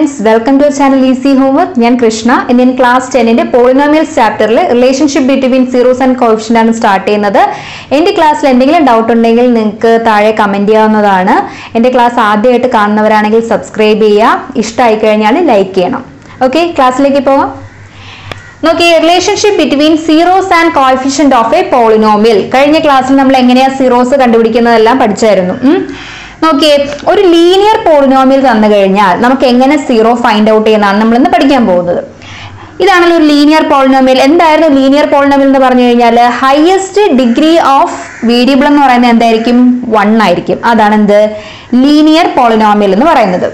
Friends welcome to channel easy homework ഞാൻ കൃഷ്ണ ഇന്ന് ഞാൻ ക്ലാസ് ടെന്നിന്റെ പോളിനോമിയൽസ് ചാപ്റ്ററിൽ relationship between zeros and coefficient ആണ് സ്റ്റാർട്ട് ചെയ്യുന്നത് എന്റെ ക്ലാസ്സിൽ എന്തെങ്കിലും ഡൗട്ട് ഉണ്ടെങ്കിൽ നിങ്ങൾക്ക് താഴെ കമന്റ് ചെയ്യാവുന്നതാണ് എന്റെ ക്ലാസ് ആദ്യമായിട്ട് കാണുന്നവരാണെങ്കിൽ സബ്സ്ക്രൈബ് ചെയ്യുക ഇഷ്ടമായി കഴിഞ്ഞാൽ ലൈക്ക് ചെയ്യണം ഓക്കെ ക്ലാസ്സിലേക്ക് പോവാം നോക്കി relationship between zeros and coefficient of a polynomial കഴിഞ്ഞ ക്ലാസ്സിൽ നമ്മൾ എങ്ങനെയാ സീറോസ് കണ്ടുപിടിക്കുന്നതെല്ലാം പഠിച്ചായിരുന്നു ഉം. നോക്കിയേ ഒരു ലീനിയർ പോളിനോമിയൽ തന്നു കഴിഞ്ഞാൽ നമുക്ക് എങ്ങനെ സീറോ ഫൈൻഡ് ഔട്ട് ചെയ്യുന്നതാണ് നമ്മൾ ഇന്ന് പഠിക്കാൻ പോകുന്നത് ഇതാണല്ലോ ഒരു ലീനിയർ പോളിനോമിയൽ എന്തായിരുന്നു ലീനിയർ പോളിനോമിയൽ എന്ന് പറഞ്ഞു കഴിഞ്ഞാൽ ഹയസ്റ്റ് ഡിഗ്രി ഓഫ് വേരിയബിൾ എന്ന് പറയുന്നത് എന്തായിരിക്കും വൺ ആയിരിക്കും അതാണ് എന്ത് ലീനിയർ പോളിനോമിയൽ എന്ന് പറയുന്നത്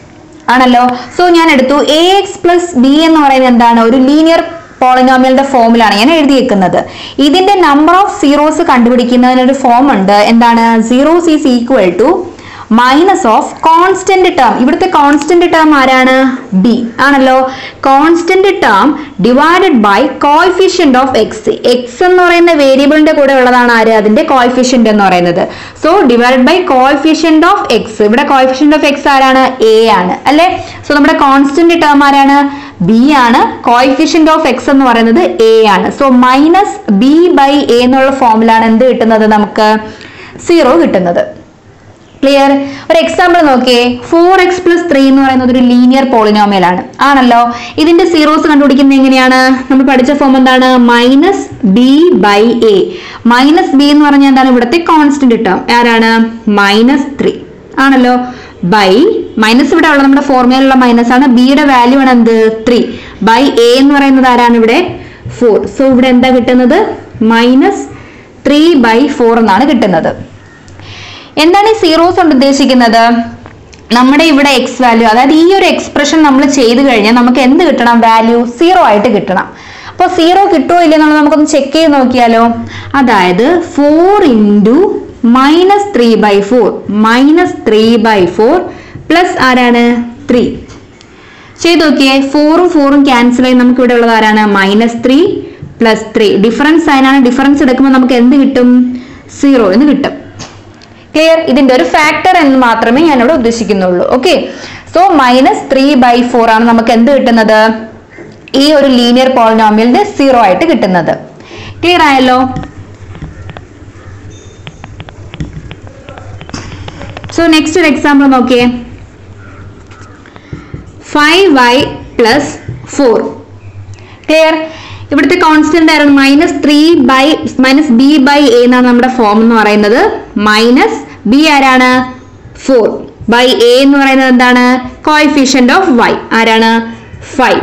ആണല്ലോ സോ ഞാൻ എടുത്തു എ എക്സ് പ്ലസ് ബി എന്ന് പറയുന്നത് എന്താണ് ഒരു ലീനിയർ പോളിനോമിയലിന്റെ ഫോമിലാണ് ഞാൻ എഴുതിയേക്കുന്നത് ഇതിന്റെ നമ്പർ ഓഫ് സീറോസ് കണ്ടുപിടിക്കുന്നതിന് ഒരു ഫോം ഉണ്ട് എന്താണ് zeros is equal to minus of constant term ഇവിടുത്തെ കോൺസ്റ്റന്റ് ടേം ആരാണ് ബി ആണല്ലോ constant term divided by coefficient of X X എന്ന് പറയുന്ന വേരിയബിളിന്റെ കൂടെ ഉള്ളതാണ് ആര് അതിന്റെ കോയിഫിഷ്യന്റ് എന്ന് പറയുന്നത് so divided by coefficient of X ഇവിടെ കോയിഫിഷ്യന്റ് ഓഫ് എക്സ് ആരാണ് എ ആണ് അല്ലെ സോ നമ്മുടെ കോൺസ്റ്റന്റ് ടേം ആരാണ് ബി ആണ് കോയിഫിഷ്യന്റ് ഓഫ് എക്സ് എന്ന് പറയുന്നത് എ ആണ് so minus B by A എന്നുള്ള ഫോമിലാണ് എന്ത് കിട്ടുന്നത് നമുക്ക് സീറോ കിട്ടുന്നത് ക്ലിയർ ഒരു എക്സാമ്പിൾ നോക്കിയേ ഫോർ എക്സ് പ്ലസ് ത്രീ എന്ന് പറയുന്നത് ഒരു ലീനിയർ പോളിനോമിയൽ ആണ് ആണല്ലോ ഇതിന്റെ സീറോസ് കണ്ടുപിടിക്കുന്നത് എങ്ങനെയാണ് നമ്മൾ പഠിച്ച ഫോം എന്താണ് minus B by A minus B എന്ന് പറഞ്ഞാൽ എന്താണ് ഇവിടുത്തെ കോൺസ്റ്റന്റ് ടേം ആരാണ് മൈനസ് ത്രീ ആണല്ലോ ബൈ മൈനസ് ഇവിടെ ഉള്ള നമ്മുടെ ഫോർമുലയിലുള്ള മൈനസ് ആണ് ബിയുടെ വാല്യൂ ആണ് എന്ത് ത്രീ ബൈ എ എന്ന് പറയുന്നത് ആരാണ് ഇവിടെ ഫോർ സോ ഇവിടെ എന്താ കിട്ടുന്നത് മൈനസ് ത്രീ ബൈ ഫോർ എന്നാണ് കിട്ടുന്നത് എന്താണ് ഈ സീറോസ് കൊണ്ട് ഉദ്ദേശിക്കുന്നത് നമ്മുടെ ഇവിടെ എക്സ് വാല്യൂ അതായത് ഈ ഒരു എക്സ്പ്രഷൻ നമ്മൾ ചെയ്തു കഴിഞ്ഞാൽ നമുക്ക് എന്ത് കിട്ടണം വാല്യൂ സീറോ ആയിട്ട് കിട്ടണം അപ്പോൾ സീറോ കിട്ടുമോ ഇല്ലെന്നുള്ളത് നമുക്കൊന്ന് ചെക്ക് ചെയ്ത് നോക്കിയാലോ അതായത് four into minus three by four minus three by four plus ആരാണ് ത്രീ ചെയ്ത് നോക്കിയേ ഫോറും ഫോറും ക്യാൻസൽ ആയി നമുക്ക് ഇവിടെ ഉള്ളത് ആരാണ് minus three plus three difference സൈനാണ് ഡിഫറൻസ് എടുക്കുമ്പോൾ നമുക്ക് എന്ത് കിട്ടും സീറോ എന്ന് കിട്ടും ക്ലിയർ ഇതിന്റെ ഒരു ഫാക്ടർ എന്ന് മാത്രമേ ഞാൻ ഇവിടെ ഉദ്ദേശിക്കുന്നുള്ളൂ okay so minus three by four ആണ് നമുക്ക് എന്ത് കിട്ടുന്നത് ഈ ഒരു ലീനിയർ പോളിനോമിയലിന്റെ സീറോ ആയിട്ട് കിട്ടുന്നത് ക്ലിയർ ആയല്ലോ സോ നെക്സ്റ്റ് ഒരു എക്സാമ്പിൾ നോക്കിയേ five Y plus four clear ഇവിടുത്തെ കോൺസ്റ്റന്റ് ആയിരുന്നു minus three by minus B by A എന്നാണ് നമ്മുടെ ഫോം എന്ന് പറയുന്നത് മൈനസ് ബി ആരാണ് ഫോർ ബൈ എ എന്ന് പറയുന്നത് എന്താണ് കോയിഫിഷ്യന്റ് ഓഫ് വൈ ആരാണ് ഫൈവ്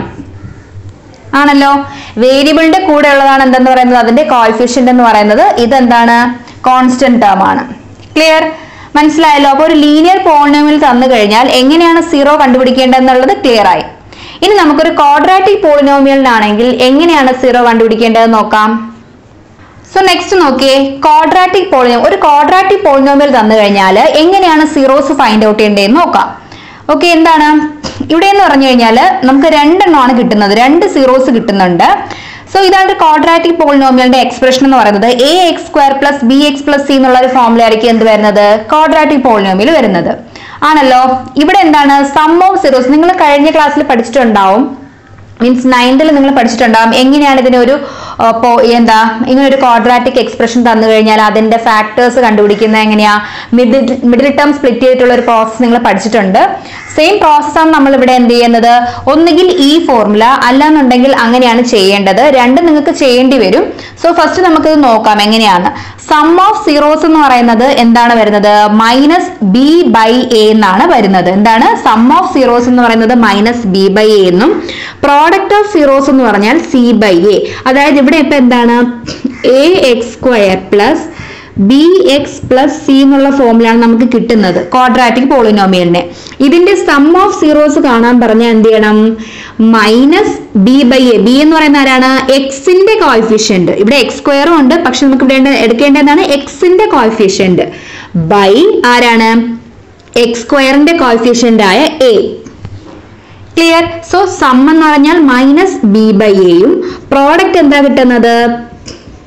ആണല്ലോ വേരിയബിളിന്റെ കൂടെ ഉള്ളതാണ് എന്തെന്ന് പറയുന്നത് അതിന്റെ കോയിഫിഷ്യന്റ് എന്ന് പറയുന്നത് ഇതെന്താണ് കോൺസ്റ്റന്റ് ടേം ആണ് ക്ലിയർ മനസ്സിലായല്ലോ അപ്പോൾ ഒരു ലീനിയർ പോളിനോമിയൽ തന്നു കഴിഞ്ഞാൽ എങ്ങനെയാണ് സീറോ കണ്ടുപിടിക്കേണ്ടതെന്നുള്ളത് ക്ലിയർ ആയി ഇനി നമുക്കൊരു ക്വാഡ്രാറ്റിക് പോളിനോമിയലിനാണെങ്കിൽ എങ്ങനെയാണ് സീറോ കണ്ടുപിടിക്കേണ്ടത് നോക്കാം സോ നെക്സ്റ്റ് നോക്കിയേ ക്വാഡ്രാറ്റിക് പോളിനോ ഒരു ക്വാഡ്രാറ്റിക് പോളിനോമിയൽ തന്നു കഴിഞ്ഞാൽ എങ്ങനെയാണ് സീറോസ് ഫൈൻഡ് ഔട്ട് ചെയ്യേണ്ടതെന്ന് നോക്കാം ഓക്കെ എന്താണ് ഇവിടെ എന്ന് പറഞ്ഞു കഴിഞ്ഞാൽ നമുക്ക് രണ്ടെണ്ണമാണ് കിട്ടുന്നത് രണ്ട് സീറോസ് കിട്ടുന്നുണ്ട് സോ ഇതാണ് ക്വാഡ്രാറ്റിക് പോളിനോമിയലിന്റെ എക്സ്പ്രഷൻ എന്ന് പറയുന്നത് A X square plus B X plus C എന്നുള്ള ഒരു ഫോമുലയായിരിക്കും എന്ത് വരുന്നത് ക്വാഡ്രാറ്റിക് പോളിനോമിയൽ വരുന്നത് ആണല്ലോ ഇവിടെ എന്താണ് സം ഓഫ് സീറോസ് നിങ്ങൾ കഴിഞ്ഞ ക്ലാസ്സിൽ പഠിച്ചിട്ടുണ്ടാവും മീൻസ് നയൻത്തിൽ നിങ്ങൾ പഠിച്ചിട്ടുണ്ടാവും എങ്ങനെയാണ് ഇതിന് ഒരു ആ, പോ- എന്താ ഇങ്ങനെ ഒരു ക്വാഡ്രാറ്റിക് എക്സ്പ്രഷൻ തന്നു കഴിഞ്ഞാൽ അതിന്റെ ഫാക്ടേഴ്സ് കണ്ടുപിടിക്കുന്നത് എങ്ങനെയാ മിഡിൽ മിഡിൽ ടേം സ്പ്ലിറ്റ് ചെയ്തിട്ടുള്ള ഒരു പ്രോസസ്സ് നിങ്ങൾ പഠിച്ചിട്ടുണ്ട് സെയിം പ്രോസസ്സാണ് നമ്മൾ ഇവിടെ എന്ത് ചെയ്യുന്നത് ഒന്നുകിൽ ഈ ഫോർമുല അല്ലാന്നുണ്ടെങ്കിൽ അങ്ങനെയാണ് ചെയ്യേണ്ടത് രണ്ടും നിങ്ങൾക്ക് ചെയ്യേണ്ടി വരും സോ ഫസ്റ്റ് നമുക്കിത് നോക്കാം എങ്ങനെയാണ് സം ഓഫ് സീറോസ് എന്ന് പറയുന്നത് എന്താണ് വരുന്നത് മൈനസ് ബി ബൈ എ എന്നാണ് വരുന്നത് എന്താണ് സം ഓഫ് സീറോസ് എന്ന് പറയുന്നത് മൈനസ് ബി ബൈ എ എന്നും പ്രോഡക്റ്റ് ഓഫ് സീറോസ് എന്ന് പറഞ്ഞാൽ സി ബൈ എ അതായത് ഇവിടെ ഇപ്പൊ എന്താണ് A X square plus B X plus C എന്നുള്ള ഫോമിലാണ് നമുക്ക് കിട്ടുന്നത് ക്വാഡ്രാറ്റിക് പോളിനോമിയലിനെ ഇതിന്റെ സം ഓഫ് സീറോസ് കാണാൻ പറഞ്ഞാൽ എന്ത് ചെയ്യണം minus B by A B എന്ന് പറയുന്ന ആരാണ് എക്സിന്റെ കോയിഫിഷ്യന്റ് ഇവിടെ എക്സ് സ്ക്വയറും ഉണ്ട് പക്ഷെ നമുക്ക് ഇവിടെ എടുക്കേണ്ടതാണ് എക്സിന്റെ കോയിഫിഷ്യന്റ് ബൈ ആരാണ് എക്സ് സ്ക്വയറിന്റെ കോയിഫിഷ്യന്റ് ആയ എ ക്ലിയർ സോ സം എന്ന് പറഞ്ഞാൽ മൈനസ് ബി ബൈ എയും പ്രോഡക്റ്റ് എന്താ കിട്ടുന്നത്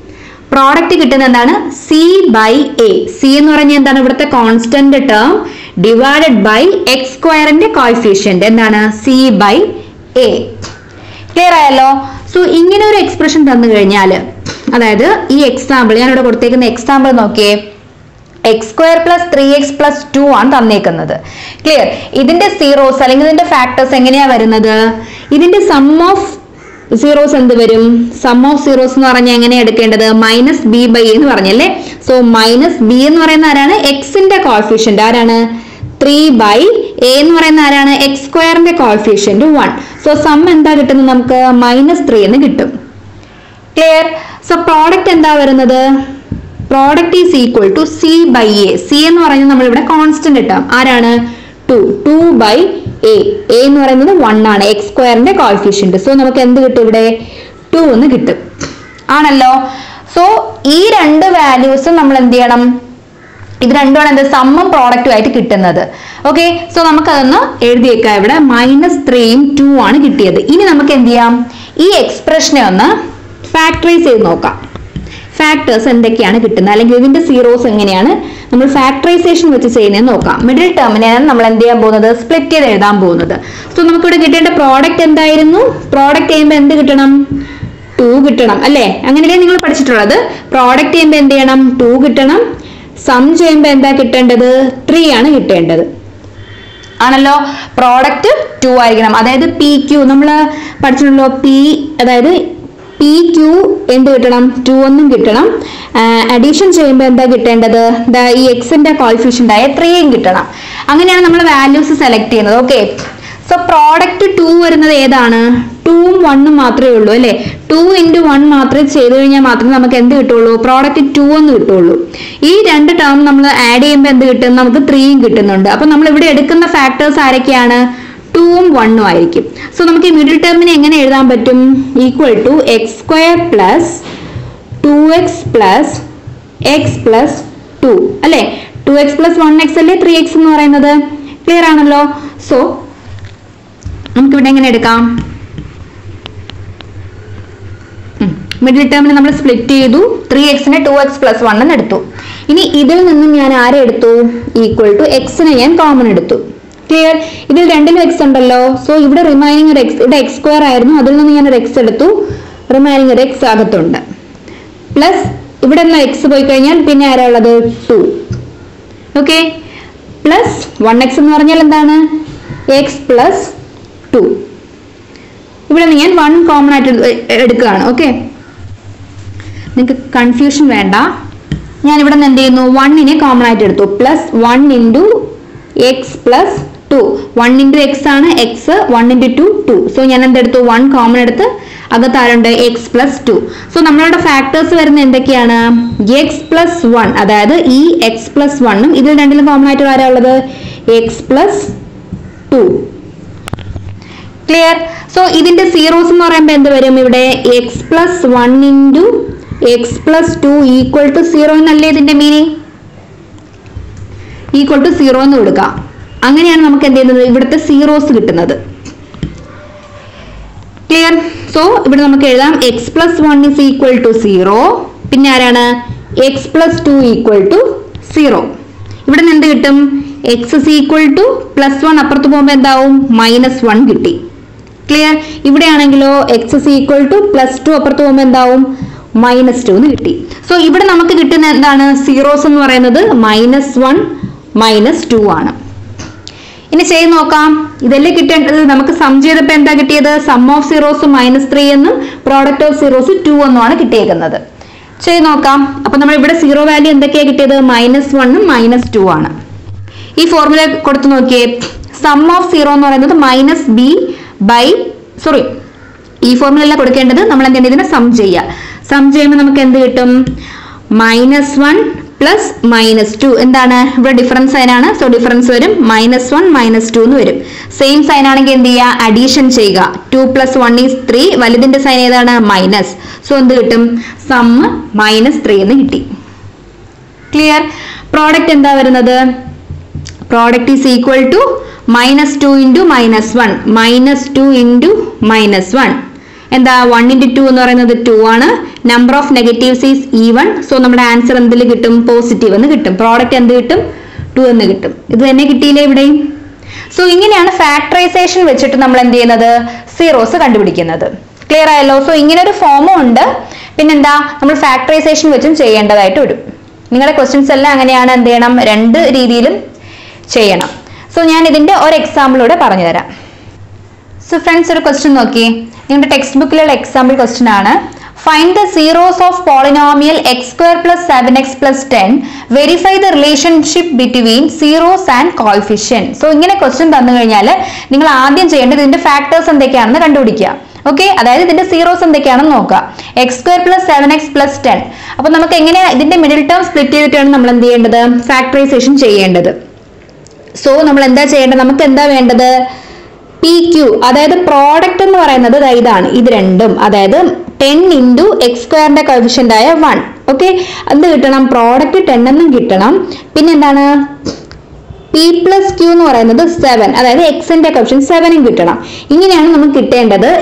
പ്രോഡക്റ്റ് കിട്ടുന്നത് എന്താണ് സി ബൈ എ സി എന്ന് പറഞ്ഞാൽ എന്താണ് ഇവിടുത്തെ constant term divided by X സ്ക്വയറിന്റെ കോയിഫിഷ്യന്റ് എന്താണ് സി ബൈ എ ക്ലിയർ ആയല്ലോ സോ ഇങ്ങനെ ഒരു എക്സ്പ്രഷൻ തന്നു കഴിഞ്ഞാൽ അതായത് ഈ എക്സാമ്പിൾ ഞാൻ ഇവിടെ കൊടുത്തേക്കുന്ന എക്സാമ്പിൾ നോക്കിയേ X square plus three X plus two ആണ് തന്നേക്കുന്നത് ക്ലിയർ ഇതിന്റെ സീറോസ് അല്ലെങ്കിൽ ഇതിന്റെ ഫാക്ടേഴ്സ് എങ്ങനെയാ വരുന്നത് ഇതിന്റെ സം ഓഫ് സീറോസ് എന്ത് വരും സം ഓഫ് സീറോസ് എന്ന് പറഞ്ഞാൽ എങ്ങനെയാ എടുക്കേണ്ടത് മൈനസ് ബി ബൈ എന്ന് പറഞ്ഞല്ലേ സോ മൈനസ് ബി എന്ന് പറയുന്ന ആരാണ് എക്സിന്റെ കോഫിഷ്യന്റ് ആരാണ് ത്രീ ബൈ എ എന്ന് പറയുന്ന ആരാണ് എക്സ് സ്ക്വയറിന്റെ കോഫിഷ്യന്റ് വൺ സോ സം എന്താ കിട്ടുന്നത് നമുക്ക് മൈനസ് ത്രീ എന്ന് കിട്ടും ക്ലിയർ സോ പ്രോഡക്റ്റ് എന്താ വരുന്നത് product is equal to C by A C എന്ന് പറയുന്നത് നമ്മളിവിടെ കോൺസ്റ്റന്റ് ഇട്ടാം ആരാണ് two two by A A എന്ന് പറയുന്നത് വൺ ആണ് എക്സ് സ്ക്വയറിന്റെ കോഫിഷ്യന്റ് സോ നമുക്ക് എന്ത് കിട്ടും ഇവിടെ ടു എന്ന് കിട്ടും ആണല്ലോ സോ ഈ രണ്ട് വാല്യൂസും നമ്മൾ എന്ത് ചെയ്യണം ഇത് രണ്ടുമാണ് എന്ത് സമ്മും പ്രോഡക്റ്റും ആയിട്ട് കിട്ടുന്നത് ഓക്കെ സോ നമുക്കതൊന്ന് എഴുതിയേക്കാം ഇവിടെ മൈനസ് ത്രീയും ടു ആണ് കിട്ടിയത് ഇനി നമുക്ക് എന്ത് ചെയ്യാം ഈ എക്സ്പ്രഷനെ ഒന്ന് ഫാക്ടറൈസ് ചെയ്ത് നോക്കാം ഫാക്ടേഴ്സ് എന്തൊക്കെയാണ് കിട്ടുന്നത് അല്ലെങ്കിൽ ഇതിന്റെ സീറോസ് എങ്ങനെയാണ് നമ്മൾ ഫാക്ടറൈസേഷൻ വെച്ച് ചെയ്യുന്നതെന്ന് നോക്കാം മിഡിൽ ടേമിനെയാണ് നമ്മൾ എന്ത് ചെയ്യാൻ പോകുന്നത് സ്പ്ലിറ്റ് ചെയ്ത് എഴുതാൻ പോകുന്നത് സോ നമുക്കിവിടെ കിട്ടേണ്ട പ്രോഡക്റ്റ് എന്തായിരുന്നു പ്രോഡക്റ്റ് ചെയ്യുമ്പോൾ എന്ത് കിട്ടണം ടു കിട്ടണം അല്ലേ അങ്ങനെയല്ലേ നിങ്ങൾ പഠിച്ചിട്ടുള്ളത് പ്രോഡക്റ്റ് ചെയ്യുമ്പോൾ എന്ത് ചെയ്യണം ടു കിട്ടണം സം ചെയ്യുമ്പോൾ എന്താ കിട്ടേണ്ടത് ത്രീ ആണ് കിട്ടേണ്ടത് ആണല്ലോ പ്രോഡക്റ്റ് ടു ആയിരിക്കണം അതായത് പി ക്യൂ നമ്മൾ പഠിച്ചിട്ടുണ്ടല്ലോ പി അതായത് പി ക്യൂ എന്ത് കിട്ടണം ടു ഒന്നും കിട്ടണം അഡീഷൻ ചെയ്യുമ്പോൾ എന്താ കിട്ടേണ്ടത് ദാ ഈ എക്സിന്റെ കോൾഫിഷ്യൻ്റ് ആയ ത്രീയും കിട്ടണം അങ്ങനെയാണ് നമ്മൾ വാല്യൂസ് സെലക്ട് ചെയ്യുന്നത് ഓക്കെ സോ പ്രോഡക്റ്റ് ടു വരുന്നത് ഏതാണ് ടൂവും വണ്ണും മാത്രമേ ഉള്ളൂ അല്ലേ ടു ഇൻറ്റു വൺ മാത്രമേ ചെയ്ത് കഴിഞ്ഞാൽ മാത്രമേ നമുക്ക് എന്ത് കിട്ടുള്ളൂ പ്രോഡക്റ്റ് ടു എന്ന് കിട്ടുള്ളൂ ഈ രണ്ട് ടേം നമ്മൾ ആഡ് ചെയ്യുമ്പോൾ എന്ത് കിട്ടും നമുക്ക് ത്രീയും കിട്ടുന്നുണ്ട് അപ്പൊ നമ്മൾ ഇവിടെ എടുക്കുന്ന ഫാക്ടേഴ്സ് ആരൊക്കെയാണ് ടൂവും വണ്ണും ആയിരിക്കും സോ നമുക്ക് ഈ മിഡിൽ ടേമിനെ എങ്ങനെ എഴുതാൻ പറ്റും equal to X square plus two X plus X plus two അല്ലേ two X plus one X അല്ലേ ത്രീ എക്സ് എന്ന് പറയുന്നത് ക്ലിയർ ആണല്ലോ സോ നമുക്കിവിടെ എങ്ങനെ എടുക്കാം മിഡിൽ ടേമിൽ നമ്മൾ സ്പ്ലിറ്റ് ചെയ്തു ത്രീ എക്സിനെ ടു എക്സ് പ്ലസ് വൺ എന്ന് എടുത്തു ഇനി ഇതിൽ നിന്നും ഞാൻ ആരെ എടുത്തു ഈക്വൽ ടു എക്സിനെ ഞാൻ കോമൺ എടുത്തു ക്ലിയർ ഇതിൽ രണ്ടിലും എക്സ് ഉണ്ടല്ലോ സോ ഇവിടെ റിമൈനിങ് ഒരു എക്സ് ഇവിടെ എക്സ് സ്ക്വയർ ആയിരുന്നു അതിൽ നിന്ന് ഞാൻ ഒരു എക്സ് എടുത്തു റിമൈനിങ് ഒരു എക്സ് അകത്തുണ്ട് പ്ലസ് ഇവിടെ നിന്ന് എക്സ് പോയി കഴിഞ്ഞാൽ പിന്നെ ആരാ ഉള്ളത് two okay plus one X എന്ന് പറഞ്ഞാൽ എന്താണ് എക്സ് പ്ലസ് ടു ഇവിടെ നിന്ന് ഞാൻ വൺ കോമൺ ആയിട്ട് എടു- എടുക്കുകയാണ് ഓക്കെ നിങ്ങൾക്ക് കൺഫ്യൂഷൻ വേണ്ട ഞാൻ ഇവിടെ നിന്ന് എന്ത് ചെയ്യുന്നു വണ്ണിനെ കോമൺ ആയിട്ട് എടുത്തു plus one into X plus two one into X ആണ് X one into two two so ഞാൻ എന്തെടുത്തു വൺ കോമൺ എടുത്ത് അകത്ത് ആരുണ്ട് എക്സ് പ്ലസ് ടു സോ നമ്മളുടെ ഫാക്ടേഴ്സ് വരുന്ന എന്തൊക്കെയാണ് എക്സ് പ്ലസ് വൺ അതായത് ഈ എക്സ് പ്ലസ് വണ്ണും ഇതിൽ രണ്ടിലും കോമൺ ആയിട്ട് ആരാ ഉള്ളത് X plus two clear so ഇതിന്റെ സീറോസ് എന്ന് പറയുമ്പോൾ എന്ത് വരും ഇവിടെ X plus one into X plus two equal to zero എന്നല്ലേ ഇതിന്റെ മീനിങ് ഈക്വൽ ടു സീറോ എന്ന് കൊടുക്കാം അങ്ങനെയാണ് നമുക്ക് എന്ത് ചെയ്യുന്നത് ഇവിടുത്തെ സീറോസ് കിട്ടുന്നത് ക്ലിയർ സോ ഇവിടെ നമുക്ക് എഴുതാം X plus one is equal to zero പിന്നെ ആരാണ് X plus two equal to zero ഇവിടെ നിന്ന് എന്ത് കിട്ടും X is equal to plus one അപ്പുറത്ത് പോകുമ്പോൾ എന്താവും മൈനസ് വൺ കിട്ടി ക്ലിയർ ഇവിടെ ആണെങ്കിലോ X is equal to plus two അപ്പുറത്ത് പോകുമ്പോൾ എന്താവും മൈനസ് ടു എന്ന് കിട്ടി സോ ഇവിടെ നമുക്ക് കിട്ടുന്ന എന്താണ് സീറോസ് എന്ന് പറയുന്നത് മൈനസ് വൺ മൈനസ് ടു ആണ് ഇനി ചെയ്ത് നോക്കാം ഇതല്ലേ കിട്ടേണ്ടത് നമുക്ക് സം ചെയ്തപ്പോൾ എന്താ കിട്ടിയത് sum of zeros minus three എന്നും പ്രോഡക്റ്റ് ഓഫ് സീറോസ് ടു എന്നുമാണ് കിട്ടിയേക്കുന്നത് ചെയ്ത് നോക്കാം അപ്പൊ നമ്മൾ ഇവിടെ സീറോ വാല്യൂ എന്തൊക്കെയാ കിട്ടിയത് മൈനസ് വണ്ണും മൈനസ് ടു ആണ് ഈ ഫോർമുല കൊടുത്തു നോക്കിയേ സം ഓഫ് സീറോ എന്ന് പറയുന്നത് മൈനസ് ബി ബൈ സോറി ഈ ഫോർമുല അല്ല കൊടുക്കേണ്ടത് നമ്മൾ എന്ത് ഇതിനെ സം ചെയ്യുക സം ചെയ്യുമ്പോൾ നമുക്ക് എന്ത് കിട്ടും minus one plus minus two എന്താണ് ഇവിടെ ഡിഫറൻസ് സൈൻ ആണ് സോ ഡിഫറൻസ് വരും മൈനസ് വൺ മൈനസ് ടു എന്ന് വരും സെയിം സൈൻ ആണെങ്കിൽ എന്ത് ചെയ്യുക അഡീഷൻ ചെയ്യുക two plus one is three വലുതിന്റെ സൈൻ ഏതാണ് മൈനസ് സോ എന്ത് കിട്ടും സം മൈനസ് ത്രീ എന്ന് കിട്ടി ക്ലിയർ പ്രോഡക്റ്റ് എന്താ വരുന്നത് product is equal to minus two into minus one minus two into minus one എന്താ വൺ ഇൻറ്റു ടു എന്ന് പറയുന്നത് ടു ആണ് number of negatives is even so നമ്മുടെ ആൻസർ എന്തിൽ കിട്ടും പോസിറ്റീവ് എന്ന് കിട്ടും പ്രോഡക്റ്റ് എന്ത് കിട്ടും ടു എന്ന് കിട്ടും ഇത് തന്നെ കിട്ടിയില്ലേ ഇവിടെയും സോ ഇങ്ങനെയാണ് ഫാക്ടറൈസേഷൻ വെച്ചിട്ട് നമ്മൾ എന്ത് ചെയ്യുന്നത് സീറോസ് കണ്ടുപിടിക്കുന്നത് ക്ലിയർ ആയല്ലോ സോ ഇങ്ങനെ ഒരു ഫോമും ഉണ്ട് പിന്നെന്താ നമ്മൾ ഫാക്ടറൈസേഷൻ വെച്ചും ചെയ്യേണ്ടതായിട്ട് വരും നിങ്ങളുടെ ക്വസ്റ്റ്യൻസ് എല്ലാം അങ്ങനെയാണ് എന്ത് ചെയ്യണം രണ്ട് രീതിയിലും ചെയ്യണം സോ ഞാൻ ഇതിന്റെ ഒരു എക്സാമ്പിളൂടെ പറഞ്ഞു തരാം സോ ഫ്രണ്ട്സ് ഒരു ക്വസ്റ്റ്യൻ നോക്കി നിങ്ങളുടെ ടെക്സ്റ്റ് ബുക്കിലുള്ള എക്സാമ്പിൾ ക്വസ്റ്റ്യൻ ആണ് find the zeros of polynomial X square plus seven X plus ten verify the relationship between zeros and coefficient so ഇങ്ങനെ ക്വസ്റ്റ്യൻ തന്നു കഴിഞ്ഞാൽ നിങ്ങൾ ആദ്യം ചെയ്യേണ്ടത് ഇതിന്റെ ഫാക്ടേഴ്സ് എന്തൊക്കെയാണെന്ന് കണ്ടുപിടിക്കുക ഓക്കെ അതായത് ഇതിന്റെ സീറോസ് എന്തൊക്കെയാണെന്ന് നോക്കുക X square plus seven X plus ten അപ്പൊ നമുക്ക് എങ്ങനെ ഇതിന്റെ മിഡിൽ ടേം സ്പ്ലിറ്റ് ചെയ്തിട്ടാണ് നമ്മൾ എന്ത് ചെയ്യേണ്ടത് ഫാക്ടറൈസേഷൻ ചെയ്യേണ്ടത് സോ നമ്മൾ എന്താ ചെയ്യേണ്ടത് നമുക്ക് എന്താ വേണ്ടത് പി ക്യു അതായത് പ്രോഡക്റ്റ് എന്ന് പറയുന്നത് ദാ ഇതാണ് ഇത് രണ്ടും അതായത് ടെൻ ഇൻറ്റു എക്സ് സ്ക്വയറിന്റെ കോഫിഷ്യന്റ് ആയ വൺ ഓക്കെ എന്ത് കിട്ടണം പ്രോഡക്റ്റ് ടെൻ എന്നും കിട്ടണം പിന്നെ എന്താണ് പി പ്ലസ് ക്യൂ എന്ന് പറയുന്നത് സെവൻ അതായത് എക്സിന്റെ കോഫിഷ്യൻ സെവനും കിട്ടണം ഇങ്ങനെയാണ് നമുക്ക് കിട്ടേണ്ടത്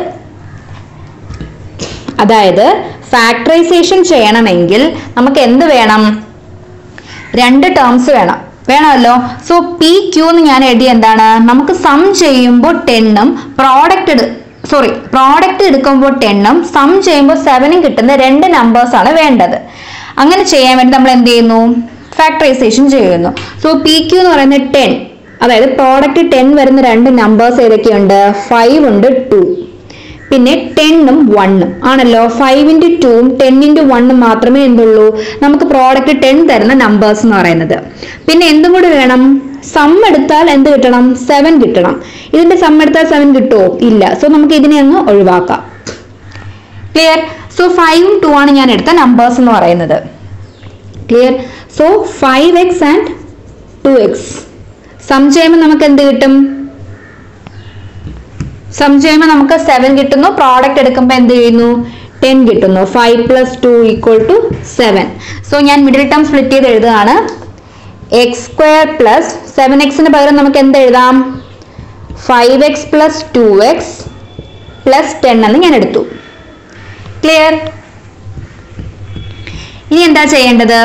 അതായത് ഫാക്ടറൈസേഷൻ ചെയ്യണമെങ്കിൽ നമുക്ക് എന്ത് വേണം രണ്ട് ടേംസ് വേണം വേണമല്ലോ സോ പി ക്യൂ എന്ന് ഞാൻ എഴുതി എന്താണ് നമുക്ക് സം ചെയ്യുമ്പോൾ ടെണ്ണും പ്രോഡക്റ്റ് സോറി പ്രോഡക്റ്റ് എടുക്കുമ്പോൾ ടെണ്ണും സം ചെയ്യുമ്പോൾ സെവനും കിട്ടുന്ന രണ്ട് നമ്പേഴ്സ് ആണ് വേണ്ടത് അങ്ങനെ ചെയ്യാൻ വേണ്ടി നമ്മൾ എന്ത് ചെയ്യുന്നു ഫാക്ടറൈസേഷൻ ചെയ്യുന്നു സോ പി ക്യൂ എന്ന് പറയുന്നത് ടെൻ അതായത് പ്രോഡക്റ്റ് ടെൻ വരുന്ന രണ്ട് നമ്പേഴ്സ് ഏതൊക്കെയുണ്ട് ഫൈവ് ഉണ്ട് ടു പിന്നെ ടെണ്ണും വണ്ണും ആണല്ലോ ഫൈവ് ഇൻറ്റു ടൂവും ടെൻ ഇൻറ്റു വണ്ണും മാത്രമേ എന്തുള്ളൂ നമുക്ക് പ്രോഡക്റ്റ് ടെൻ തരുന്ന നമ്പേഴ്സ് എന്ന് പറയുന്നത് പിന്നെ എന്തും കൂടി വേണം സം എടുത്താൽ എന്ത് കിട്ടണം സെവൻ കിട്ടണം ഇതിന്റെ സം എടുത്താൽ സെവൻ കിട്ടുമോ ഇല്ല സോ നമുക്ക് ഇതിനെ അങ്ങ് ഒഴിവാക്കാം ക്ലിയർ സോ ഫൈവും ടു ആണ് ഞാൻ എടുത്ത നമ്പേഴ്സ് എന്ന് പറയുന്നത് clear so five X and two X sum ചെയ്യുമ്പോൾ നമുക്ക് എന്ത് കിട്ടും സം ചെയ്യുമ്പോൾ നമുക്ക് സെവൻ കിട്ടുന്നു പ്രോഡക്റ്റ് എടുക്കുമ്പോൾ എന്ത് ചെയ്യുന്നു ടെൻ കിട്ടുന്നു five plus two equal to seven so ഞാൻ മിഡിൽ ടേം സ്പ്ലിറ്റ് ചെയ്ത് എഴുതുകയാണ് എക്സ് സ്ക്വയർ പ്ലസ് സെവൻ എക്സിന് പകരം നമുക്ക് എന്ത് എഴുതാം five X plus two X plus ten എന്ന് ഞാൻ എടുത്തു ക്ലിയർ ഇനി എന്താ ചെയ്യേണ്ടത്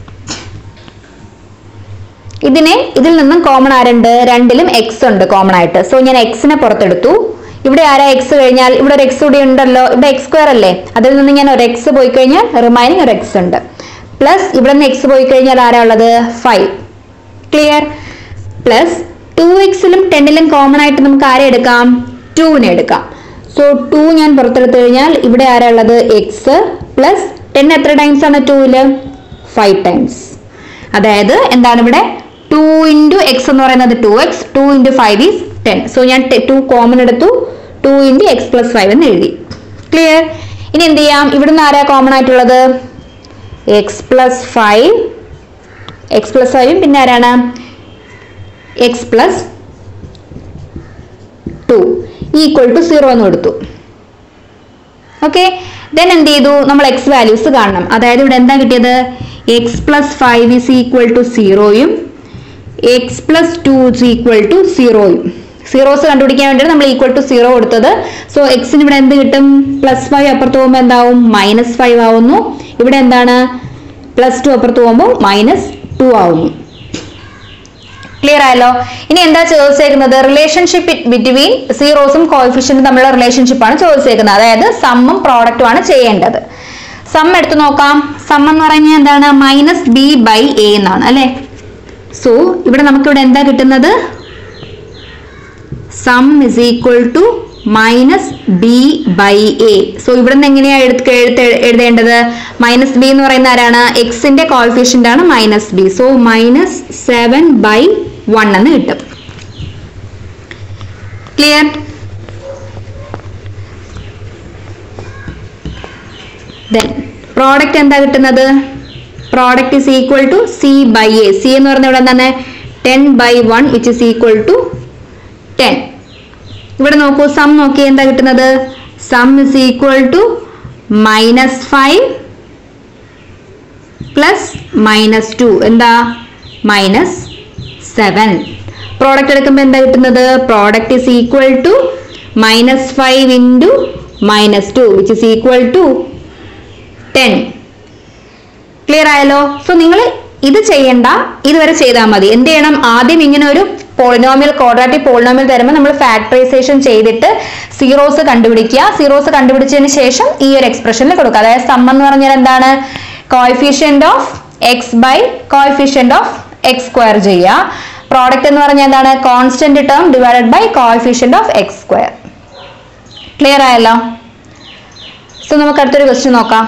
ഇതിനെ ഇതിൽ നിന്നും കോമൺ ആരുണ്ട് രണ്ടിലും എക്സ് ഉണ്ട് കോമൺ ആയിട്ട് സോ ഞാൻ എക്സിനെ പുറത്തെടുത്തു ഇവിടെ ആരാ എക്സ് കഴിഞ്ഞാൽ ഇവിടെ ഒരു എക്സ് കൂടി ഉണ്ടല്ലോ ഇവിടെ എക്സ് സ്ക്വയർ അല്ലേ അതിൽ നിന്ന് ഞാൻ ഒരു എക്സ് പോയി കഴിഞ്ഞാൽ റിമൈനിങ് ഒരു എക്സ് ഉണ്ട് പ്ലസ് ഇവിടെ നിന്ന് എക്സ് പോയി കഴിഞ്ഞാൽ ആരാ ഉള്ളത് ഫൈവ് ക്ലിയർ പ്ലസ് ടു എക്സിലും ടെന്നിലും കോമൺ ആയിട്ട് നമുക്ക് ആരെ എടുക്കാം ടൂവിനെ എടുക്കാം സോ ടു ഞാൻ പുറത്തെടുത്തു കഴിഞ്ഞാൽ ഇവിടെ ആരാ ഉള്ളത് എക്സ് പ്ലസ് ടെൻ എത്ര ടൈംസ് ആണ് ടൂവില് ഫൈവ് ടൈംസ് അതായത് എന്താണ് ഇവിടെ ടു ഇൻറ്റു എക്സ് എന്ന് പറയുന്നത് two X two into five is ten so ഞാൻ ടു കോമൺ എടുത്തു two into X plus five എന്ന് എഴുതി ക്ലിയർ ഇനി എന്ത് ചെയ്യാം ഇവിടുന്ന് ആരാ കോമൺ ആയിട്ടുള്ളത് X plus five X plus ഫൈവും പിന്നെ ആരാണ് X plus two equal to zero എന്ന് കൊടുത്തു ഓക്കെ ദെൻ എന്ത് ചെയ്തു നമ്മൾ എക്സ് വാല്യൂസ് കാണണം അതായത് ഇവിടെ എന്താ കിട്ടിയത് X plus five is equal to സീറോയും X plus two is equal to സീറോയും സീറോസ് കണ്ടുപിടിക്കാൻ വേണ്ടിയാണ് നമ്മൾ ഈക്വൽ ടു സീറോ കൊടുത്തത് സോ എക്സിന് ഇവിടെ എന്ത് കിട്ടും പ്ലസ് ഫൈവ് അപ്പുറത്ത് പോകുമ്പോൾ എന്താവും മൈനസ് ഫൈവ് ആവുന്നു ഇവിടെ എന്താണ് പ്ലസ് ടു അപ്പുറത്ത് പോകുമ്പോൾ മൈനസ് ടു ആവുന്നു ക്ലിയർ ആയല്ലോ ഇനി എന്താ ചോദിച്ചേക്കുന്നത് റിലേഷൻഷിപ്പ് ബിറ്റ്വീൻ സീറോസും കോഫിഷ്യന്റും തമ്മിലുള്ള റിലേഷൻഷിപ്പ് ആണ് ചോദിച്ചേക്കുന്നത് അതായത് സമ്മും പ്രോഡക്റ്റും ആണ് ചെയ്യേണ്ടത് സം എടുത്തു നോക്കാം സം എന്ന് പറഞ്ഞാൽ എന്താണ് മൈനസ് ബി ബൈ എ എന്നാണ് അല്ലെ സോ ഇവിടെ നമുക്ക് ഇവിടെ എന്താ കിട്ടുന്നത് sum is equal to minus B by a so ഇവിടെ നിന്ന് എങ്ങനെയാ എടുത്ത് എഴുത്ത് എഴുതേണ്ടത് മൈനസ് ബി എന്ന് പറയുന്ന ആരാണ് എക്സിന്റെ കോൾഫിഷ്യന്റ് ആണ് minus b so minus seven by one എന്ന് കിട്ടും ക്ലിയർ ദെൻ പ്രോഡക്റ്റ് എന്താ കിട്ടുന്നത് product is equal to C by A C എന്ന് പറയുന്നത് ഇവിടെ എന്താണ് ten by one which is equal to ten ഇവിടെ നോക്കൂ സം നോക്കി എന്താ കിട്ടുന്നത് sum is equal to minus five plus minus two എന്താ മൈനസ് സെവൻ പ്രോഡക്റ്റ് എടുക്കുമ്പോൾ എന്താ കിട്ടുന്നത് product is equal to minus five into minus two which is equal to ten clear ആയല്ലോ സോ നിങ്ങൾ ഇത് ചെയ്യണ്ട ഇതുവരെ ചെയ്താൽ മതി എന്ത് ചെയ്യണം ആദ്യം ഇങ്ങനെ ഒരു പോളിനോമിയൽ ക്വാഡ്രാറ്റിക് പോളിനോമിയൽ തരുമ്പോൾ നമ്മൾ ഫാക്ടറൈസേഷൻ ചെയ്തിട്ട് സീറോസ് കണ്ടുപിടിക്കുക സീറോസ് കണ്ടുപിടിച്ചതിന് ശേഷം ഈ ഒരു എക്സ്പ്രഷനിൽ കൊടുക്കുക അതായത് സം എന്ന് പറഞ്ഞാൽ എന്താണ് coefficient of x by coefficient of x square ചെയ്യുക പ്രോഡക്റ്റ് എന്ന് പറഞ്ഞാൽ എന്താണ് constant term divided by coefficient of x square clear ആയല്ലോ സോ നമുക്ക് അടുത്തൊരു ക്വസ്റ്റ്യൻ നോക്കാം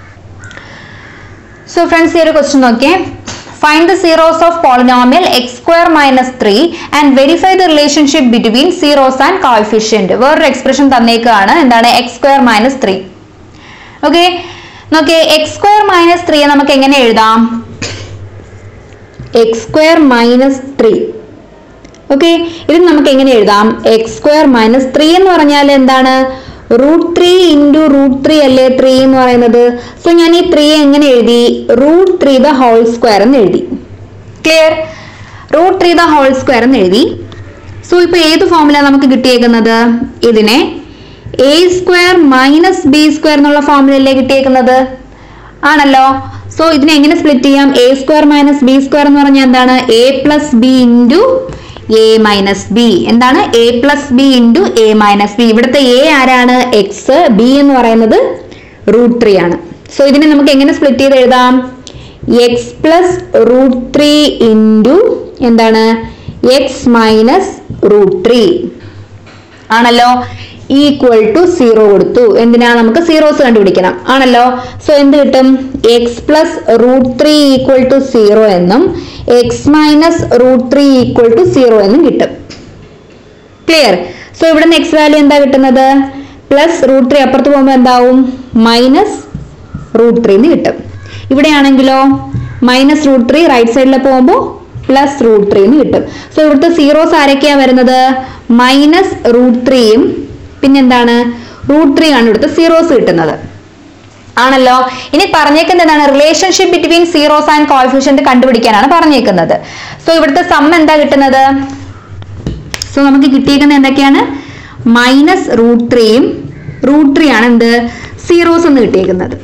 സോ ഫ്രണ്ട്സ് ഈ ഒരു ക്വസ്റ്റ്യൻ നോക്കിയേ find the zeros of polynomial X square minus three and verify the relationship between zeros and coefficient വേറൊരു expression തന്നേക്കാണ് എന്താണ് x square minus three okay നോക്കിയേ എക്സ് സ്ക്വയർ മൈനസ് ത്രീ നമുക്ക് എങ്ങനെ എഴുതാം x square minus three okay ഇത് നമുക്ക് എങ്ങനെ എഴുതാം എക്സ് സ്ക്വയർ മൈനസ് ത്രീ എന്ന് പറഞ്ഞാൽ എന്താണ് root three into root three അല്ലേ ത്രീ എന്ന് പറയുന്നത് സോ ഞാൻ ഈ ത്രീ എങ്ങനെ എഴുതി root three the whole square എന്ന് എഴുതി clear root three the whole square എന്ന് എഴുതി സോ ഇപ്പൊ ഏത് ഫോമില നമുക്ക് കിട്ടിയേക്കുന്നത് ഇതിനെ a square minus b square എന്നുള്ള ഫോമിലല്ലേ കിട്ടിയേക്കുന്നത് ആണല്ലോ സോ ഇതിനെ എങ്ങനെ സ്പ്ലിറ്റ് ചെയ്യാം a square minus b square എന്ന് പറഞ്ഞാൽ എന്താണ് a plus b into a minus B എന്താണ് a plus b into a minus b ഇവിടുത്തെ എ ആരാണ് എക്സ് ബി എന്ന് പറയുന്നത് റൂട്ട് ത്രീ ആണ് സോ ഇതിനെ നമുക്ക് എങ്ങനെ സ്പ്ലിറ്റ് ചെയ്ത് എഴുതാം X plus root three into എന്താണ് എക്സ് മൈനസ് റൂട്ട് ത്രീ ആണല്ലോ ഈക്വൽ ടു സീറോ കൊടുത്തു എന്തിനാ നമുക്ക് സീറോസ് കണ്ടുപിടിക്കണം ആണല്ലോ സോ എന്ത് കിട്ടും x plus root three equal to zero എന്നും x minus root three equal to zero എന്നും കിട്ടും ക്ലിയർ സോ ഇവിടെ നിന്ന് എക്സ് വാല്യൂ എന്താ കിട്ടുന്നത് പ്ലസ് റൂട്ട് ത്രീ അപ്പുറത്ത് പോകുമ്പോൾ എന്താവും മൈനസ് റൂട്ട് ത്രീ എന്ന് കിട്ടും ഇവിടെയാണെങ്കിലോ മൈനസ് റൂട്ട് ത്രീ റൈറ്റ് സൈഡിൽ പോകുമ്പോൾ പ്ലസ് റൂട്ട് ത്രീ എന്ന് കിട്ടും സോ ഇവിടുത്തെ സീറോസ് ആരൊക്കെയാ വരുന്നത് മൈനസ് റൂട്ട് ത്രീയും പിന്നെന്താണ് റൂട്ട് ത്രീ ആണ് ഇവിടുത്തെ സീറോസ് കിട്ടുന്നത് ആണല്ലോ ഇനി പറഞ്ഞേക്കുന്നത് എന്താണ് relationship between zeros and coefficient കണ്ടുപിടിക്കാനാണ് പറഞ്ഞേക്കുന്നത് സോ ഇവിടുത്തെ സം എന്താ കിട്ടുന്നത് സോ നമുക്ക് കിട്ടിയേക്കുന്നത് എന്തൊക്കെയാണ് മൈനസ് റൂട്ട് ത്രീയും റൂട്ട് ത്രീ ആണ് എന്ത് സീറോസ് എന്ന് കിട്ടിയേക്കുന്നത്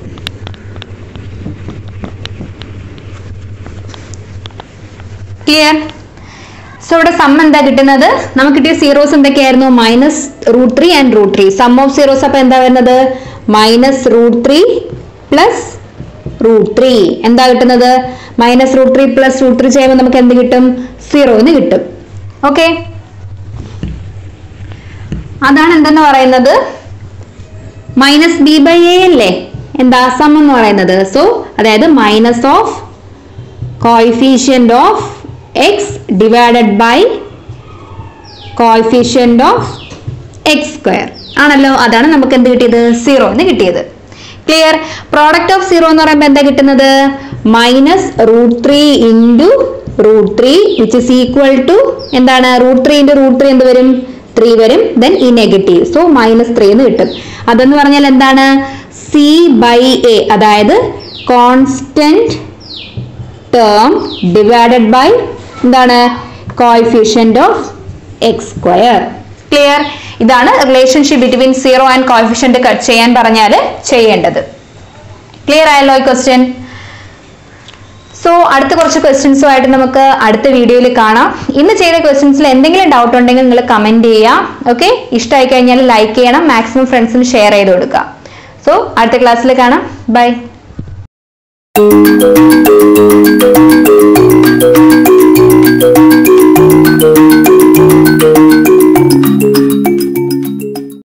ക്ലിയർ സോ ഇവിടെ സം എന്താ കിട്ടുന്നത് നമുക്ക് കിട്ടിയ സീറോസ് എന്തൊക്കെയായിരുന്നു minus root three and root three sum of zeros അപ്പൊ എന്താ വരുന്നത് minus root three plus root three എന്താ കിട്ടുന്നത് minus root three plus root three ചെയ്യുമ്പോൾ നമുക്ക് എന്ത് കിട്ടും സീറോ എന്ന് കിട്ടും ഓക്കെ അതാണ് എന്തെന്ന് പറയുന്നത് മൈനസ് ബി ബൈ എ അല്ലേ എന്താ സം എന്ന് പറയുന്നത് സോ അതായത് minus of coefficient of x divided by coefficient of x square ആണല്ലോ അതാണ് നമുക്ക് എന്ത് കിട്ടിയത് സീറോ എന്ന് കിട്ടിയത് ക്ലിയർ പ്രോഡക്റ്റ് ഓഫ് സീറോ എന്ന് പറയുമ്പോൾ എന്താ കിട്ടുന്നത് minus root three into root three which is equal to എന്താണ് root three into root three എന്ത് വരും ത്രീ വരും ദെൻ ഈ നെഗറ്റീവ് സോ മൈനസ് ത്രീ എന്ന് കിട്ടും അതെന്ന് പറഞ്ഞാൽ എന്താണ് സി ബൈ എ അതായത് കോൺസ്റ്റന്റ് ടേം ഡിവൈഡഡ് ബൈ എന്താണ് coefficient of x square clear ഇതാണ് relationship between zero and coefficient cut ചെയ്യാൻ പറഞ്ഞാൽ ചെയ്യേണ്ടത് ക്ലിയർ ആയല്ലോ ഈ ക്വസ്റ്റ്യൻ സോ അടുത്ത കുറച്ച് ക്വസ്റ്റ്യൻസും ആയിട്ട് നമുക്ക് അടുത്ത വീഡിയോയിൽ കാണാം ഇന്ന് ചെയ്ത ക്വസ്റ്റ്യൻസിൽ എന്തെങ്കിലും ഡൗട്ട് ഉണ്ടെങ്കിൽ നിങ്ങൾ കമന്റ് ചെയ്യാം ഓക്കെ ഇഷ്ടമായി കഴിഞ്ഞാൽ ലൈക്ക് ചെയ്യണം മാക്സിമം ഫ്രണ്ട്സിന് ഷെയർ ചെയ്ത് കൊടുക്കുക സോ അടുത്ത ക്ലാസ്സിൽ കാണാം ബൈ